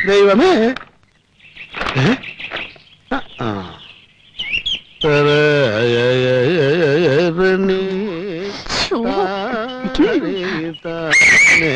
ദൈവമേ ഏ? ആ, ആ. തരയയയയയരണി ശ്ശോ. താരിതാനെ.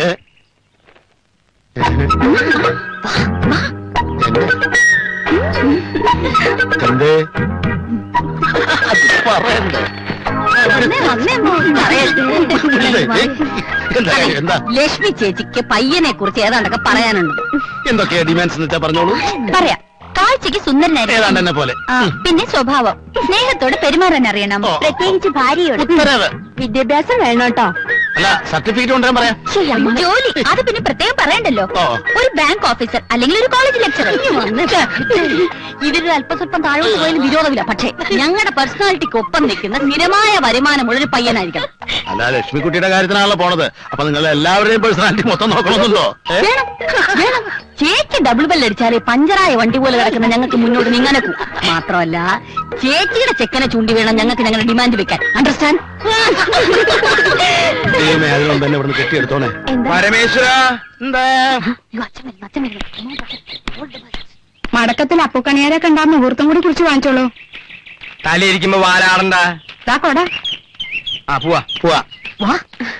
എന്തേ അത് പറയണ്ടേ വന്നേ, വന്നേ, മോൻ പറയട്ടെ. എന്താ എന്താ ലക്ഷ്മി ചേച്ചിക്ക് പയ്യനെ കുറിച്ച് ഏതാണ്ടൊക്കെ പറയാനുണ്ട് എന്തൊക്കെയാ ഡിമാൻഡ്സ് എന്ന് വെച്ചാ പറഞ്ഞോളൂ പറയാം കാഴ്ചക്ക് സുന്ദരനായിരിക്കും ഏതാണ്ട് എന്നെ പോലെ ആ, പിന്നെ സ്വഭാവം സ്നേഹത്തോട് പെരുമാറാൻ അറിയണം ഓ. പ്രത്യേകിച്ച് ഭാര്യയോട് ഉത്തരവ് വിദ്യാഭ്യാസം വേണം കേട്ടോ അല്ല സർട്ടിഫിക്കറ്റ് കൊണ്ടുവരാൻ പറയാം ജോലി അത് പിന്നെ പ്രത്യേകം പറയണ്ടല്ലോ ഓ. ഒരു ബാങ്ക് ഓഫീസർ അല്ലെങ്കിൽ ഒരു കോളേജ് ലെക്ചറർ ഇതിലൊരു അല്പസ്വല്പം താഴോട്ട് പോയതിന് വിരോധമില്ല പക്ഷേ ഞങ്ങളുടെ പേഴ്സണാലിറ്റിക്ക് ഒപ്പം നിൽക്കുന്ന സ്ഥിരമായ വരുമാനമുള്ള ഒരു പയ്യനായിരിക്കണം അല്ല ലക്ഷ്മിക്കുട്ടിയുടെ കാര്യത്തിനാണല്ലോ പോണത് അപ്പൊ നിങ്ങൾ എല്ലാവരുടെയും പേഴ്സണാലിറ്റി മൊത്തം നോക്കണമെന്നല്ലോ ഏ? വേണം വേണം ചേച്ചി ഡബിൾ ബെൽ അടിച്ചാലേ പഞ്ചറായ വണ്ടി പോലെ കിടക്കുന്ന ഞങ്ങൾക്ക് മുന്നോട്ട് നീങ്ങാനെ മാത്രമല്ല ചേച്ചിയുടെ ചെക്കനെ ചൂണ്ടി വേണം ഞങ്ങൾക്ക് ഞങ്ങളുടെ ഡിമാൻഡ് വെക്കാൻ അണ്ടർസ്റ്റാൻഡ് ദൈവമേ അതിനുണ്ട് തന്നെ ഇവിടുന്ന് കെട്ടിയെടുത്തോണേ പരമേശ്വര എന്താ മടക്കത്തിൽ അപ്പുക്കണിയാരെ കണ്ടാ മുഹൂർത്തം കൂടി കുറിച്ച് വാങ്ങിച്ചോളൂ തലയിരിക്കുമ്പോ വാലാടണ്ട ദാ കൊട ആ പോവാ പോവാ വാ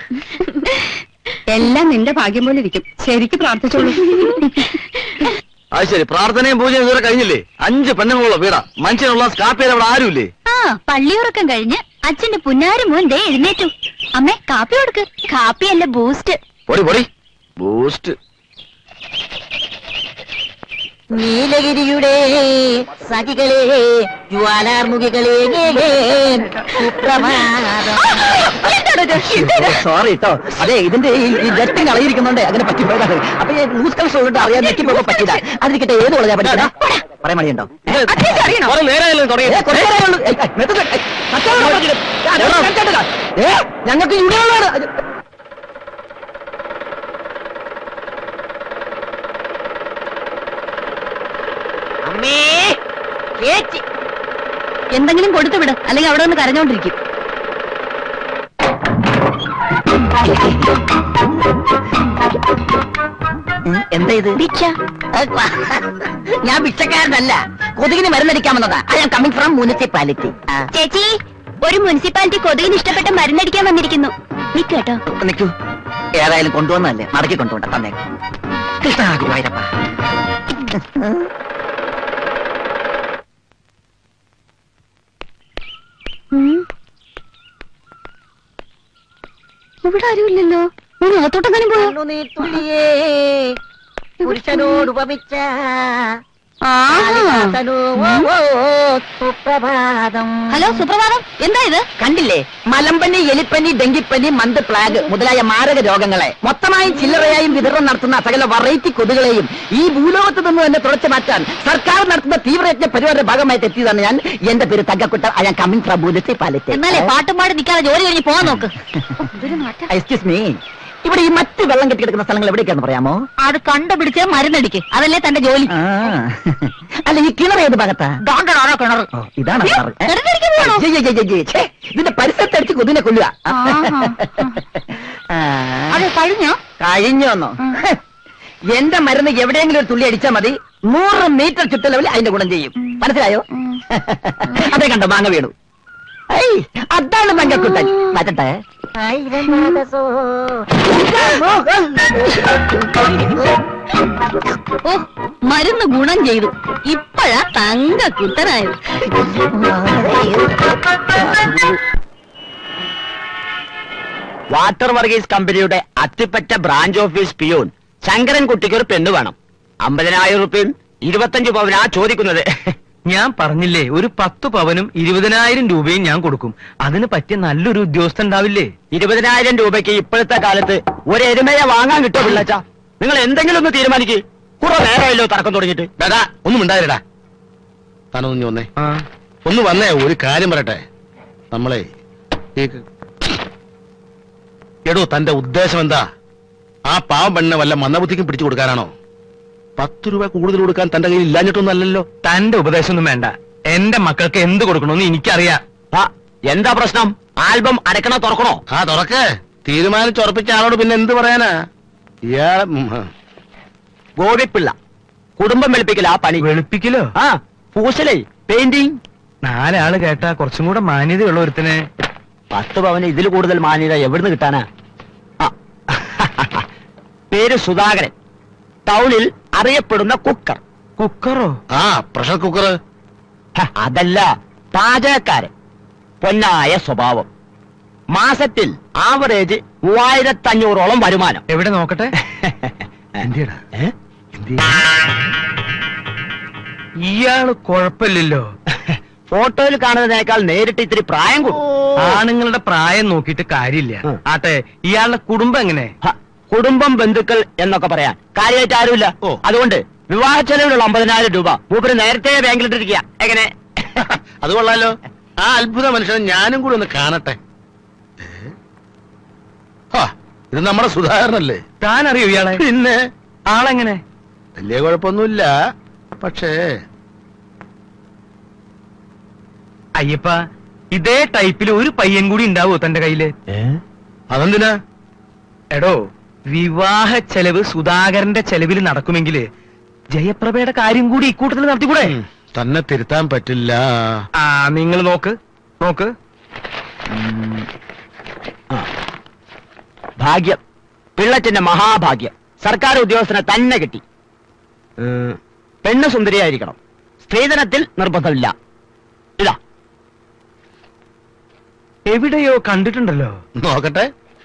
എല്ലാം നിന്റെ ഭാഗ്യം പോലെ ഇരിക്കും ശരിക്ക് പ്രാർത്ഥിച്ചോളൂ അത് ശരി പ്രാർത്ഥനയും പൂജയും ഇതുവരെ കഴിഞ്ഞില്ലേ അഞ്ച് പെണ്ണുങ്ങളുള്ള വീടാ മനുഷ്യനുള്ള സ്കാപ്പിയിൽ അവിടെ ആരുമില്ലേ ആ പള്ളിയുറക്കം കഴിഞ്ഞ് അച്ഛന്റെ പുന്നാരി മോൻ ദേ എഴുന്നേറ്റു അമ്മേ കാപ്പി കൊടുക്ക് കാപ്പിയല്ല ബൂസ്റ്റ് പൊടി പൊടി ബൂസ്റ്റ് നീലഗിരിയുടെ സഖികളെ ജ്വാലാർമുഖികളെ സോറി കേട്ടോ അതെ ഇതിന്റെ ഈ ജെറ്റ് കളയിരിക്കുന്നുണ്ട് അങ്ങനെ പറ്റിപ്പോയതാണ് അപ്പൊ ഈ ന്യൂസ് കളക്ഷൻ ഉള്ളത് അറിയാൻ നെറ്റിപ്പോ പറ്റില്ല അതിരിക്കട്ടെ ഏത് കോളേജാ പഠിക്കുന്നത് പറയാൻ മടിയുണ്ടോ ഞങ്ങൾക്ക് യൂണിയനാണ് അമ്മേ ചേച്ചി എന്തെങ്കിലും കൊടുത്തു വിട് അല്ലെങ്കിൽ അവിടെ നിന്ന് കരഞ്ഞോണ്ടിരിക്കും എന്താ ഇത് ഭിക്ഷ ഞാൻ ഭിക്ഷക്കാരനല്ല കൊതുകിന് മരുന്നടിക്കാൻ വന്നതാ I am coming from municipality ചേച്ചി ഒരു മുനിസിപ്പാലിറ്റി കൊതുകിന് ഇഷ്ടപ്പെട്ട മരുന്നടിക്കാൻ വന്നിരിക്കുന്നു നിക്കേട്ടോ നിൽക്കൂ ഏതായാലും കൊണ്ടുവന്നല്ലേ മടക്കി കൊണ്ടുപോണ്ട തന്നെ കൃഷ്ണ ഗുരുവായൂരപ്പ ഇവിടെ ആരുമില്ലല്ലോ ഒന്ന് അകത്തോട്ടെങ്ങാനും പോയോ പുരുഷനോട് ഉപമിച്ച സുപ്രഭാതം ഹലോ സുപ്രഭാതം എന്താ ഇത് കണ്ടില്ലേ മലമ്പനി എലിപ്പനി ഡെങ്കിപ്പനി മന്ത് പ്ലാഗ് മുതലായ മാരക രോഗങ്ങളെ മൊത്തമായും ചില്ലറയായും വിതരണം നടത്തുന്ന സകല വെറൈറ്റി കൊതുകളെയും ഈ ഭൂലോകത്ത് നിന്ന് തന്നെ തുടച്ചു മാറ്റാൻ സർക്കാർ നടത്തുന്ന തീവ്രയജ്ഞ പരിപാടിയുടെ ഭാഗമായിട്ട് എത്തിയതാണ് ഞാൻ എന്റെ പേര് തങ്കക്കുട്ട I am coming from municipality എന്നാലേ പാട്ടും പാടി നിൽക്കാതെ ജോലി കഴിഞ്ഞ് പോവാൻ നോക്ക് എക്സ്ക്യൂസ് മീ ഇവിടെ ഈ മറ്റ് വെള്ളം കെട്ടിക്കിടക്കുന്ന സ്ഥലങ്ങൾ എവിടേക്കാന്ന് പറയാമോ അത് കണ്ടുപിടിച്ച് മരുന്നടിക്ക് അതല്ലേ തന്റെ ജോലി ആ. അല്ല ഈ കിണർ ഏത് ഭാഗത്താ ദാണ്ടാണോ കിണർ ഓ, ഇതാണ് ഏ, കിണറ്. ഏ? കിണറ്റിലേക്ക് പോകണോ? ജയ് ജയ് ജയ് ജയ്. ഛേ, ഇതിന്റെ പരിസരത്ത് അടിച്ച് കൊതിനെ കൊല്ലുക ആഹാ. ആ. അത് കഴിഞ്ഞോ കഴിഞ്ഞോന്നോ എന്റെ മരുന്ന് എവിടെയെങ്കിലും ഒരു തുള്ളി അടിച്ചാൽ മതി നൂറ് മീറ്റർ ചുറ്റളവിൽ അതിന്റെ ഗുണം ചെയ്യും മനസ്സിലായോ അതെ കണ്ടോ മാങ്ങ വീണു ഐ, അതാണ് മങ്കക്കുട്ടൻ മാറ്റട്ടെ ഓ മരുന്ന് ഗുണം ചെയ്തു ഇപ്പഴാ തങ്ക കുത്തനായത് വാട്ടർ വർഗീസ് കമ്പനിയുടെ Athippatta branch office peon Sankaran കുട്ടിക്ക് ഒരു പെണ്ണ് വേണം അമ്പതിനായിരം റുപ്യയും ഇരുപത്തഞ്ച് പവനാ ചോദിക്കുന്നത് ഞാൻ പറഞ്ഞില്ലേ ഒരു പത്ത് പവനും ഇരുപതിനായിരം രൂപയും ഞാൻ കൊടുക്കും അതിന് പറ്റിയ നല്ലൊരു ഉദ്യോഗസ്ഥൻ ഉണ്ടാവില്ലേ ഇരുപതിനായിരം രൂപയ്ക്ക് ഇപ്പോഴത്തെ കാലത്ത് ഒരു എരുമയെ വാങ്ങാൻ കിട്ടുമോ പിള്ളച്ച നിങ്ങൾ എന്തെങ്കിലും ഒന്ന് തീരുമാനിക്ക് കുറെ നേരമല്ലോ തർക്കം തുടങ്ങിയിട്ട് ഡാ ഒന്നും ഉണ്ടായിരടാ താനൊന്നും ഇഞ്ഞി വന്നേ ഒന്ന് വന്നേ ഒരു കാര്യം പറയട്ടെ നമ്മളെ ഈ- എടോ തന്റെ ഉദ്ദേശം എന്താ ആ പാവം പെണ്ണിനെ വല്ല മന്ദബുദ്ധിക്കും പിടിച്ചു കൊടുക്കാനാണോ പത്ത് രൂപ കൂടുതൽ കൊടുക്കാൻ തന്റെ കയ്യിൽ ഇല്ലാഞ്ഞിട്ടൊന്നും അല്ലല്ലോ തന്റെ ഉപദേശമൊന്നും വേണ്ട എന്റെ മക്കൾക്ക് എന്ത് കൊടുക്കണമെന്ന് എനിക്കറിയാം ആ, എന്താ പ്രശ്നം ആൽബം അടക്കണോ തുറക്കണോ ആ തുറക്ക് തീരുമാനിച്ചുറപ്പിച്ച ആളോട് പിന്നെ എന്ത് പറയാനാ ഇയാളെ ഉം, ആ. ഗോപിപ്പിള്ള കുടുംബം വെളുപ്പിക്കൽ ആ പണി വെളുപ്പിക്കലോ ആ പൂശലേ പെയിന്റിങ് നാലാള് കേട്ടാ കുറച്ചും കൂടെ മാന്യതയുള്ള ഒരുത്തന് പത്ത് പവന് ഇതിൽ കൂടുതൽ മാന്യത എവിടുന്ന് കിട്ടാനാ ആ. പേര് സുധാകരൻ ടൗണിൽ അറിയപ്പെടുന്ന കുക്കർ കുക്കറോ ആ പ്രഷർ കുക്കർ ഹ, അതല്ല പാചകക്കാരൻ പൊന്നായ സ്വഭാവം മാസത്തിൽ ആവറേജ് മൂവായിരത്തി അഞ്ഞൂറോളം വരുമാനം എവിടെ നോക്കട്ടെ എന്തിയടാ ഏ? ഇയാള് കുഴപ്പമില്ലല്ലോ ഫോട്ടോയിൽ കാണുന്നതിനേക്കാൾ നേരിട്ട് ഇത്തിരി പ്രായം കൂടും ആണുങ്ങളുടെ പ്രായം നോക്കിയിട്ട് കാര്യമില്ല ഉം. ആട്ടെ ഇയാളുടെ കുടുംബം എങ്ങനെ ഹ, കുടുംബം ബന്ധുക്കൾ എന്നൊക്കെ പറയാൻ കാര്യമായിട്ട് ആരുമില്ല ഓ. അതുകൊണ്ട് വിവാഹ ചെലവിലുള്ള അമ്പതിനായിരം രൂപ മൂപ്പര് നേരത്തെ ബാങ്കിലിട്ടിരിക്കുക എങ്ങനെ അത് കൊള്ളാലോ ആ അത്ഭുത മനുഷ്യനെ ഞാനും കൂടി ഒന്ന് കാണട്ടെ ഏ? ഹാ, ഇത് നമ്മുടെ സുധാകരനല്ലേ താൻ അറിയോ ഇയാളെ പിന്നെ ആളെങ്ങനെ വലിയ കുഴപ്പമൊന്നുമില്ല പക്ഷേ അയ്യപ്പ ഇതേ ടൈപ്പിൽ ഒരു പയ്യൻ കൂടി ഉണ്ടാവോ തന്റെ കയ്യില് അതെന്തിനാ എടോ വിവാഹ ചെലവ് സുധാകരന്റെ ചെലവിൽ നടക്കുമെങ്കില് ജയപ്രഭയുടെ കാര്യം കൂടി ഇക്കൂട്ടത്തിൽ നടത്തിക്കൂടെ ഉം, തന്നെ തിരുത്താൻ പറ്റില്ല ആ നിങ്ങൾ നോക്ക് നോക്ക് ആ. ഭാഗ്യം പിള്ളച്ചന്റെ മഹാഭാഗ്യം സർക്കാർ ഉദ്യോഗസ്ഥനെ തന്നെ കിട്ടി ഉം, പെണ്ണ് സുന്ദരിയായിരിക്കണം സ്ത്രീധനത്തിൽ നിർബന്ധമില്ല ഇതാ എവിടെയോ കണ്ടിട്ടുണ്ടല്ലോ നോക്കട്ടെ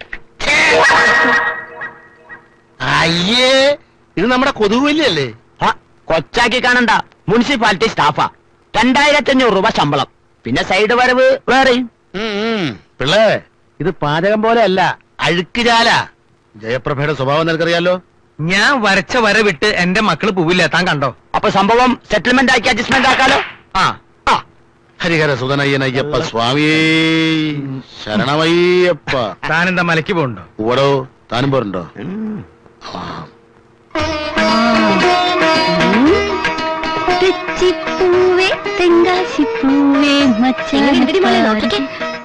അയ്യേ ഇത് നമ്മുടെ കൊതുകുവല്ലിയല്ലേ ഹ, കൊച്ചാക്കി കാണണ്ട മുനിസിപ്പാലിറ്റി സ്റ്റാഫാ രണ്ടായിരത്തി അഞ്ഞൂറ് രൂപ ശമ്പളം പിന്നെ സൈഡ് വരവ് വേറെയും ഉം, ഉം. പിള്ളേ ഇത് പാചകം പോലെ അല്ല അഴുക്ക് ചാല ജയപ്രഭയുടെ സ്വഭാവം നിനക്കറിയാലോ ഞാൻ വരച്ച വര വിട്ട് എന്റെ മക്കള് പോവില്ല താൻ കണ്ടോ അപ്പൊ സംഭവം സെറ്റിൽമെന്റ് ആക്കി അഡ്ജസ്റ്റ്മെന്റ് ആക്കാലോ ആ ആ ഹരിഹര സുതനയ്യനയ്യപ്പ സ്വാമിയേ ശരണമയ്യപ്പ താൻ എന്താ മലയ്ക്ക് പോകണ്ടോ ഉവടോ താനും പോരുണ്ടോ തെച്ചിപ്പൂവേ തെങ്കാശിപ്പൂവേ മച്ചാൻ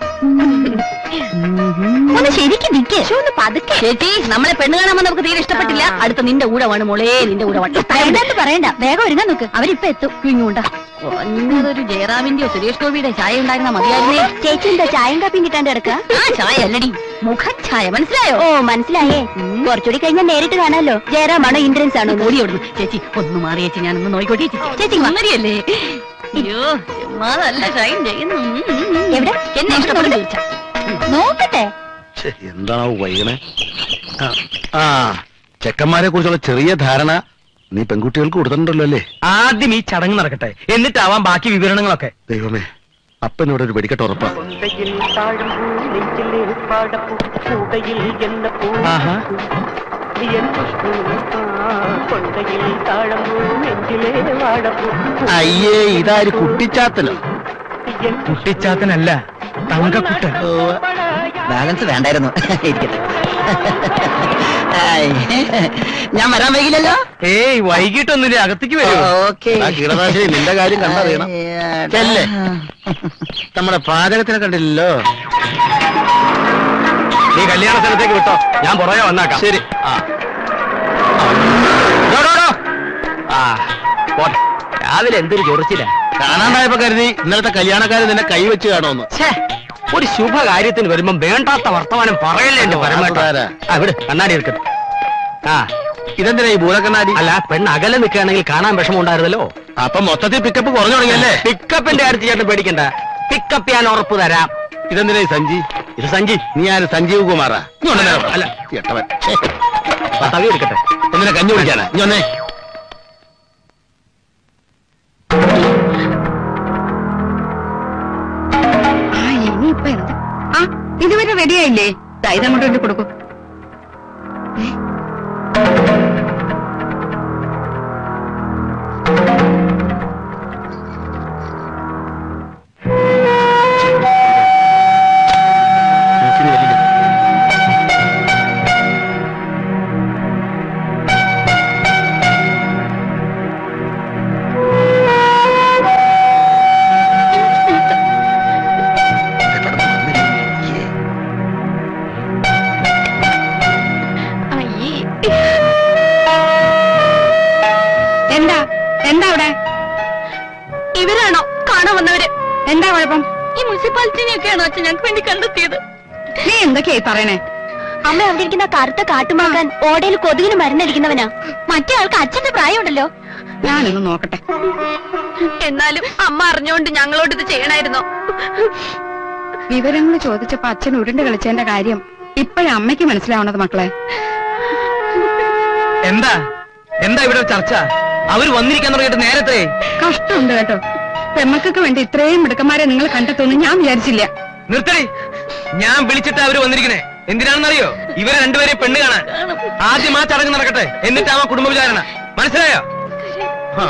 ഒന്ന് ശരിക്കും നിക്ക് ഒന്ന് പതുക്കെ ചേച്ചി നമ്മളെ പെണ്ണ് കാണാൻ നമുക്ക് തീരെ ഇഷ്ടപ്പെട്ടില്ല അടുത്ത നിന്റെ ഊഴമാണ് മോളെ നിന്റെ ഊഴമാണ് പറയണ്ട പറയണ്ട വേഗം ഒരുങ്ങാൻ നോക്ക് അവരിപ്പൊ എത്തും ഇങ്ങോട്ടാ കുറഞ്ഞതൊരു ജയറാമിന്റെയോ സുരേഷ് ഗോപിയുടെ ചായ ഉണ്ടായിരുന്ന മതിയായിരുന്നേ ചേച്ചി എന്താ ചായയും കാപ്പിയും കിട്ടാണ്ട് കിടക്ക ആ ചായ അല്ലടി മുഖഛായ മനസ്സിലായോ ഓ മനസ്സിലായേ കുറച്ചുകൂടി കഴിഞ്ഞാൽ നേരിട്ട് കാണാലോ ജയറാമാണോ ഇൻഷുറൻസ് ആണോ ഓടി ഓടുന്നു ചേച്ചി ഒന്ന് മാറി ചേച്ചി ഞാനൊന്ന് നോയിക്കോട്ടെ ചേച്ചി ചേച്ചി മറിയല്ലേ അയ്യോ ചുമ്മാതല്ല ഷൈൻ ചെയ്യുന്നു എവിടെ എന്നെ ഇഷ്ടപ്പെടുന്നു നോക്കട്ടെ ഛെ, എന്താണോ വൈകണേ ആ, ആ ചെക്കന്മാരെ കുറിച്ചുള്ള ചെറിയ ധാരണ നീ പെൺകുട്ടികൾക്ക് കൊടുത്തിട്ടുണ്ടല്ലോ അല്ലേ ആദ്യം ഈ ചടങ്ങ് നടക്കട്ടെ എന്നിട്ടാവാം ബാക്കി വിവരണങ്ങളൊക്കെ ദൈവമേ അപ്പനോട് ഒരു വെടിക്കെട്ട് ഉറപ്പാ കൊണ്ടയിൽ താഴമ്പൂ നെഞ്ചിലെ പാടപ്പൂ കൂടയിൽ എന്ന പൂ ആഹാ എൻ പുഷ്പൂ കൊണ്ടയിൽ താഴമ്പൂ നെഞ്ചിലെ വാടപ്പൂ അയ്യേ ഇതാര് കുട്ടിച്ചാത്തലോ എൻ കുട്ടിച്ചാത്തനല്ല തങ്കക്കുട്ടൻ ബാലൻസ് വേണ്ടായിരുന്നു ഇരിക്കട്ടെ ആയ്. ഞാൻ വരാൻ വൈകില്ലല്ലോ ഏയ് വൈകിട്ടൊന്നുമില്ല അകത്തേക്ക് വരൂ ഓക്കെ ആ കീടനാശിനി നിന്റെ കാര്യം കണ്ടറിയണം ചെല്ല്. നമ്മുടെ പാചകത്തിനെ കണ്ടില്ലല്ലോ നീ കല്യാണ സ്ഥലത്തേക്ക് വിട്ടോ ഞാൻ പുറകെ വന്നാക്കാം ശരി ആ ഡോ, ഡോ, ഡോ. ആ പോട്ടെ രാവിലെ എന്തൊരു ചൊറിച്ചില്ല കാണാണ്ടായപ്പോ കരുതി ഇന്നലത്തെ കല്യാണക്കാര് നിന്നെ കൈവച്ച് കാണുമെന്ന് ഛേ, ഒരു ശുഭകാര്യത്തിന് വരുമ്പോ വേണ്ടാത്ത വർത്തമാനം പറയല്ലേ എന്റെ പരമേട്ട അതാരാ? ആ വിട് കണ്ണാടി എടുക്കട്ടെ ആ ഇതെന്തിനാ ഈ ഭൂതക്കണ്ണാടി അല്ല പെണ്ണ് അകലെ നിൽക്കുകയാണെങ്കിൽ കാണാൻ വിഷമം ഉണ്ടായിരുന്നല്ലോ അപ്പൊ മൊത്തത്തിൽ പിക്കപ്പ് കുറഞ്ഞു തുടങ്ങിയല്ലേ പിക്കപ്പിന്റെ കാര്യത്തിൽ ചേട്ടൻ പേടിക്കണ്ട പിക്കപ്പ് ഞാൻ ഉറപ്പ് തരാം ഇതെന്തിനാ ഈ സഞ്ജി ഇത് സഞ്ജി നീ ആര് സഞ്ജീവ് കുമാറാ നീ ഒന്നേ അല്ല. എട്ടവൻ ഛേ, തവി എടുക്കട്ടെ എന്തിനാ കഞ്ഞി കുടിക്കാനാ നീ ഒന്നേ ആ ഇനിയിപ്പൊ എന്താ ആ ഇതുവരെ റെഡിയായില്ലേ ഇതങ്ങോട്ട് കൊണ്ട് കൊടുക്കും മൂക്കിന് വലിയ എന്താ അവിടെ ഇവരാണോ കാണാൻ വന്നവര് എന്താ കുഴപ്പം ഈ മുനിസിപ്പാലിറ്റിനെയൊക്കെയാണോ അച്ഛൻ ഞങ്ങൾക്ക് വേണ്ടി കണ്ടെത്തിയത് നീ എന്തൊക്കെയായി പറയണേ അമ്മ അവിടെ ഇരിക്കുന്ന കറുത്ത കാട്ടുമാക്കാൻ ഓടയിൽ കൊതുകിന് മരുന്നടിക്കുന്നവനാ മറ്റേ ആൾക്ക് അച്ഛന്റെ പ്രായമുണ്ടല്ലോ ഞാനൊന്ന് നോക്കട്ടെ എന്നാലും അമ്മ അറിഞ്ഞോണ്ട് ഞങ്ങളോട് ഇത് ചെയ്യണായിരുന്നോ വിവരങ്ങൾ ചോദിച്ചപ്പോ അച്ഛൻ ഉരുണ്ട് കളിച്ചതിന്റെ കാര്യം ഇപ്പോഴാ അമ്മയ്ക്ക് മനസ്സിലാവണത് മക്കളെ എന്താ എന്താ ഇവിടെ ചർച്ച അവര് വന്നിരിക്കാൻ തുടങ്ങിയിട്ട് നേരത്തെ കഷ്ടമുണ്ട് കേട്ടോ പെമ്മക്കൊക്കെ വേണ്ടി ഇത്രയും മിടുക്കന്മാരെ നിങ്ങൾ കണ്ടെത്തുമെന്ന് ഞാൻ വിചാരിച്ചില്ല നിർത്തടി ഞാൻ വിളിച്ചിട്ട് അവര് വന്നിരിക്കണേ എന്തിനാണെന്നറിയോ ഇവരെ രണ്ടുപേരെ പെണ്ണ് കാണാൻ ആദ്യം ആ ചടങ്ങ് നടക്കട്ടെ എന്നിട്ടാവാ കുടുംബ വിചാരണ മനസ്സിലായോ ആ.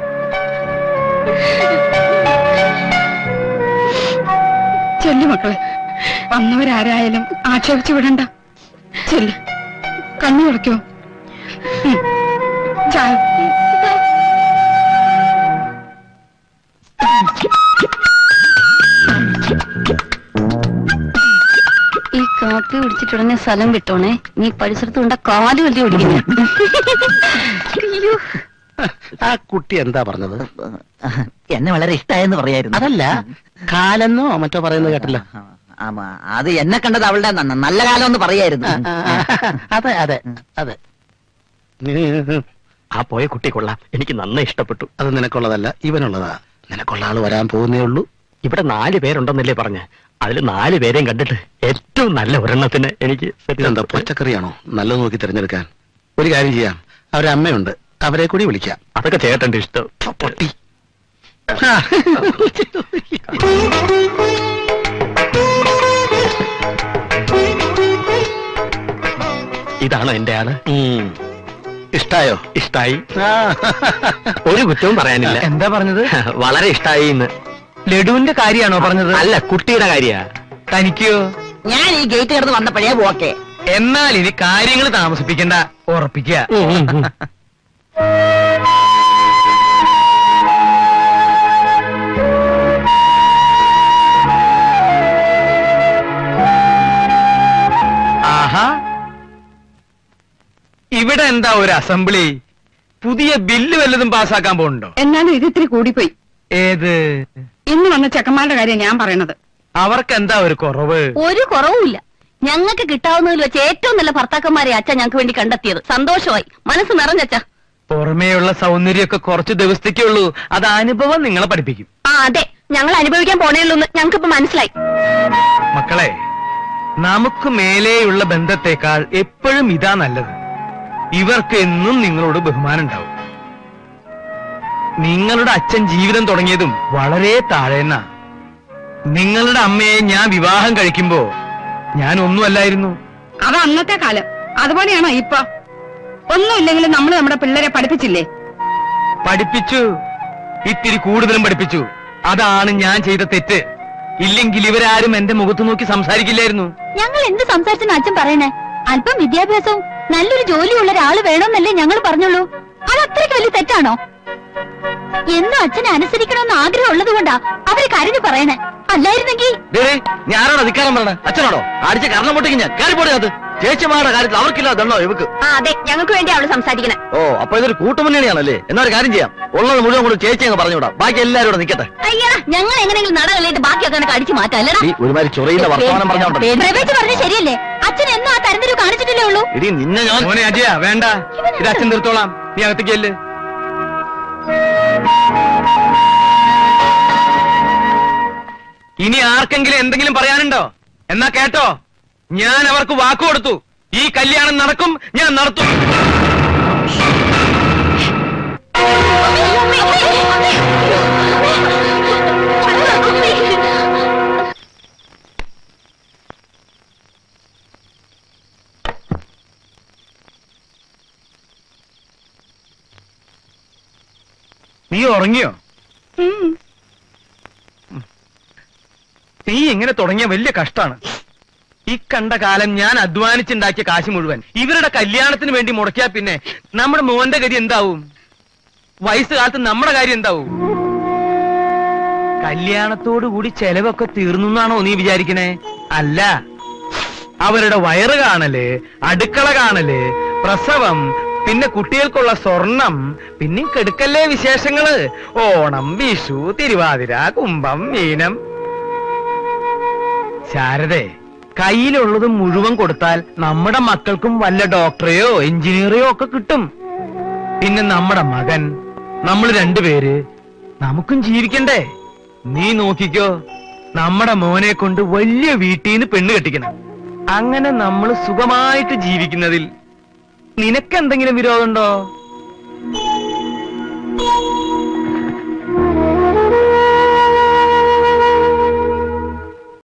ചെല്ലു മക്കളെ വന്നവരാരായാലും ആക്ഷേപിച്ചു വിടണ്ട ചെല്ല് കണ്ണു തുറക്കോ ചായ ഈ കാപ്പി കുടിച്ചിട്ടുടനെ സ്ഥലം വിട്ടോണേ നീ പരിസരത്ത് കൊണ്ട കാല് വലിയ ഓടിക്കില്ല അയ്യോ ആ കുട്ടി എന്താ പറഞ്ഞത് എന്നെ വളരെ ഇഷ്ടമായെന്ന് പറയായിരുന്നു അതല്ല കാലെന്നോ മറ്റോ പറയുന്നത് കേട്ടല്ലോ ആമാ, അത് എന്നെ കണ്ടത് അവളുടെ ന- നല്ല കാലം എന്ന് പറയായിരുന്നു ആ, ആ, അതെ അതെ അതെ ആ പോയ കുട്ടി കൊള്ളാം എനിക്ക് നന്നായി ഇഷ്ടപ്പെട്ടു അത് നിനക്കുള്ളതല്ല ഇവനുള്ളതാ നിനക്കുള്ള ആള് വരാൻ പോകുന്നേ ഉള്ളൂ ഇവിടെ നാല് പേരുണ്ടെന്നല്ലേ പറഞ്ഞ് അതിൽ നാല് പേരെയും കണ്ടിട്ട് ഏറ്റവും നല്ല ഒരെണ്ണത്തിന് എനിക്ക് set ഇതെന്താ ചെയ്തു. പച്ചക്കറിയാണോ നല്ലത് നോക്കി തിരഞ്ഞെടുക്കാൻ ഒരു കാര്യം ചെയ്യാം അവരെ അമ്മയുണ്ട് അവരെ കൂടി വിളിക്കാം അതൊക്കെ ചേട്ടന്റെ ഇഷ്ടം പൊട്ടി ഇതാണോ എന്റെ ആള് ഉം. ഇഷ്ടായോ ഇഷ്ടായി ആ. ഒരു കുറ്റവും പറയാനില്ല എന്താ പറഞ്ഞത് വളരെ ഇഷ്ടായി എന്ന് ലഡുവിന്റെ കാര്യാണോ പറഞ്ഞത് അല്ല കുട്ടിയുടെ കാര്യ തനിക്കോ ഞാൻ ഈ ഗേറ്റ് കിടന്ന് വന്നപ്പോഴേ ഓക്കെ എന്നാൽ ഇനി കാര്യങ്ങൾ താമസിപ്പിക്കണ്ട ഉറപ്പിക്കുക ആഹാ ഇവിടെ എന്താ ഒരു അസംബ്ലി പുതിയ ബില്ല് വല്ലതും പാസ്സാക്കാൻ പോകുന്നുണ്ടോ എന്നാലും ഇത് ഇത്തിരി കൂടിപ്പോയി ഏത് ഇന്ന് വന്ന ചെക്കന്മാരുടെ കാര്യം ഞാൻ പറയണത് അവർക്ക് എന്താ ഒരു കുറവ് ഒരു കുറവുമില്ല ഞങ്ങൾക്ക് കിട്ടാവുന്നതിൽ വെച്ച് ഏറ്റവും നല്ല ഭർത്താക്കന്മാരെ അച്ഛൻ ഞങ്ങൾക്ക് വേണ്ടി കണ്ടെത്തിയത് സന്തോഷമായി മനസ്സ് നിറഞ്ഞച്ച പുറമേയുള്ള സൗന്ദര്യമൊക്കെ കുറച്ച് ദിവസത്തേക്കേ ഉള്ളൂ അത് അനുഭവം നിങ്ങളെ പഠിപ്പിക്കും ആ അതെ ഞങ്ങൾ അനുഭവിക്കാൻ പോണേയുള്ളൂ എന്ന് ഞങ്ങൾക്കിപ്പോ മനസ്സിലായി മക്കളെ നമുക്ക് മേലെയുള്ള ബന്ധത്തെക്കാൾ എപ്പോഴും ഇതാ നല്ലത് ഇവർക്ക് എന്നും നിങ്ങളോട് ബഹുമാനം ഉണ്ടാവും നിങ്ങളുടെ അച്ഛൻ ജീവിതം തുടങ്ങിയതും വളരെ താഴേന്ന നിങ്ങളുടെ അമ്മയെ ഞാൻ വിവാഹം കഴിക്കുമ്പോ ഞാൻ ഒന്നുമല്ലായിരുന്നു അത് അന്നത്തെ കാലം അതുപോലെയാണോ ഇപ്പൊ ഒന്നുമില്ലെങ്കിലും നമ്മൾ നമ്മുടെ പിള്ളേരെ പഠിപ്പിച്ചില്ലേ പഠിപ്പിച്ചു ഇത്തിരി കൂടുതലും പഠിപ്പിച്ചു അതാണ് ഞാൻ ചെയ്ത തെറ്റ് ഇല്ലെങ്കിൽ ഇവരാരും എന്റെ മുഖത്ത് നോക്കി സംസാരിക്കില്ലായിരുന്നു ഞങ്ങൾ എന്ത് സംസാരിച്ചെന്ന് അച്ഛൻ പറയണേ അല്പം വിദ്യാഭ്യാസവും നല്ലൊരു ജോലിയുള്ള ഒരാള് വേണമെന്നല്ലേ ഞങ്ങൾ പറഞ്ഞുള്ളൂ അത് അത്രയ്ക്ക് വലിയ തെറ്റാണോ എന്നും അച്ഛനെ അനുസരിക്കണമെന്ന് ആഗ്രഹം ഉള്ളത് കൊണ്ടാ അവര് കരഞ്ഞു പറയണേ അല്ലായിരുന്നെങ്കിൽ ഞാനാണോ നിക്കാരം പറഞ്ഞ അച്ഛനാണോ അടിച്ച കാരണം പൊട്ടിക്ക് ഞാൻ കയറിപ്പോടെ അത് ചേച്ചിമാരുടെ കാര്യത്തിൽ അവർക്കില്ലാതല്ലോ ഇവക്ക് ആ അതെ ഞങ്ങൾക്ക് വേണ്ടി അവള് സംസാരിക്കണേ ഓ അപ്പൊ ഇതൊരു കൂട്ടുമുന്നണിയാണല്ലേ എന്നാ ഒരു കാര്യം ചെയ്യാം ഉള്ളത് മുഴുവൻ കൂടി ചേച്ചി അങ്ങ് പറഞ്ഞുവിടാം ബാക്കി എല്ലാവരും ഇവിടെ നിൽക്കട്ടെ അയ്യാ ഞങ്ങൾ എങ്ങനെയെങ്കിലും നടകളിട്ട് ബാക്കിയൊക്കെ കണക്ക് അടിച്ചു മാറ്റാം അല്ലടാ ഈ ഒരുമാതിരി ചൊറയില്ല വർത്തമാനം പറഞ്ഞോണ്ടല്ലോ പ്രവേശ് പറഞ്ഞ ശരിയല്ലേ അച്ഛൻ എന്നും ആ തരംതിരിവ് കാണിച്ചിട്ടില്ലേ ഉള്ളൂ ഇടി നിന്നെ ഞാൻ മോനെ അജയ വേണ്ട ഇത് അച്ഛൻ തീർത്തോളാം നീ അകത്തേക്ക് ചെല്ല് ഇനി ആർക്കെങ്കിലും എന്തെങ്കിലും പറയാനുണ്ടോ എന്നാ കേട്ടോ ഞാൻ അവർക്ക് വാക്കു കൊടുത്തു ഈ കല്യാണം നടക്കും ഞാൻ നടത്തും നീ ഉറങ്ങിയോ നീ ഇങ്ങനെ തുടങ്ങിയ വലിയ കഷ്ടാണ് ഈ കണ്ട കാലം ഞാൻ അധ്വാനിച്ചുണ്ടാക്കിയ കാശ് മുഴുവൻ ഇവരുടെ കല്യാണത്തിന് വേണ്ടി മുടക്കിയാ പിന്നെ നമ്മുടെ മോന്റെ ഗതി എന്താവും വയസ്സുകാലത്ത് നമ്മുടെ കാര്യം എന്താവും കല്യാണത്തോടു കൂടി ചെലവൊക്കെ തീർന്നു എന്നാണോ നീ വിചാരിക്കണേ അല്ല അവരുടെ വയറ് കാണല് അടുക്കള കാണല് പ്രസവം പിന്നെ കുട്ടികൾക്കുള്ള സ്വർണം പിന്നെ കെടുക്കല്ലേ വിശേഷങ്ങള് ഓണം വിഷു തിരുവാതിര കുംഭം മീനം ശാരദേ കയ്യിലുള്ളത് മുഴുവൻ കൊടുത്താൽ നമ്മുടെ മക്കൾക്കും വല്ല ഡോക്ടറെയോ എഞ്ചിനീയറെയോ ഒക്കെ കിട്ടും പിന്നെ നമ്മുടെ മകൻ നമ്മൾ രണ്ടുപേര് നമുക്കും ജീവിക്കണ്ടേ നീ നോക്കിക്കോ നമ്മുടെ മോനെ കൊണ്ട് വലിയ വീട്ടിൽ നിന്ന് പെണ്ണ് കെട്ടിക്കണം അങ്ങനെ നമ്മൾ സുഖമായിട്ട് ജീവിക്കുന്നതിൽ നിനക്കെന്തെങ്കിലും വിരോധമുണ്ടോ